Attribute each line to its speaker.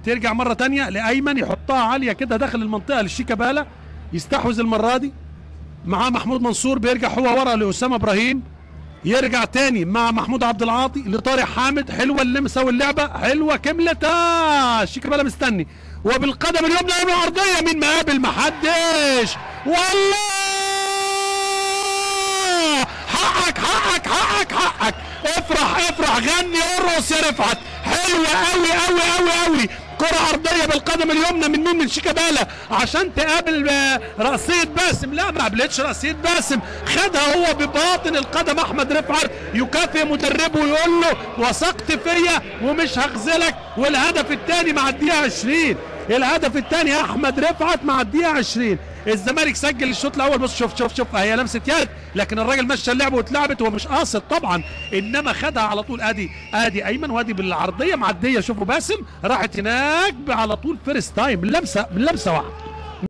Speaker 1: ترجع مره تانية لايمن يحطها عاليه كده داخل المنطقه للشيكابالا يستحوذ المره دي معاه محمود منصور بيرجع هو ورا لاسامه ابراهيم يرجع تاني مع محمود عبد العاطي لطارق حامد حلوه اللمسه واللعبه حلوه كملت آه شيكابالا مستني وبالقدم اليمنى يمنى عرضيه مين مقابل محدش والله حقك حقك حقك حقك افرح افرح غني ارقص يا رفعت حلوه قوي قوي قوي قوي كرة عرضية بالقدم اليمنى من مين من شيكابالا عشان تقابل آه، رأسية باسم لا ما قابلتش رأسية باسم خدها هو بباطن القدم أحمد رفعت يكافئ مدربه ويقول له وثقت فيا ومش هخذلك والهدف الثاني مع الدقيقة 20 الهدف الثاني أحمد رفعت مع الدقيقة 20 الزمالك سجل الشوط الاول بص شوف شوف شوف هي لمسه يد لكن الراجل مشى اللعبه واتلعبت هو مش قاصد طبعا انما خدها على طول ادي ادي ايمن وادي بالعرضيه معديه شوفوا باسم راحت هناك على طول فيرست تايم لمسه من لمسه واحده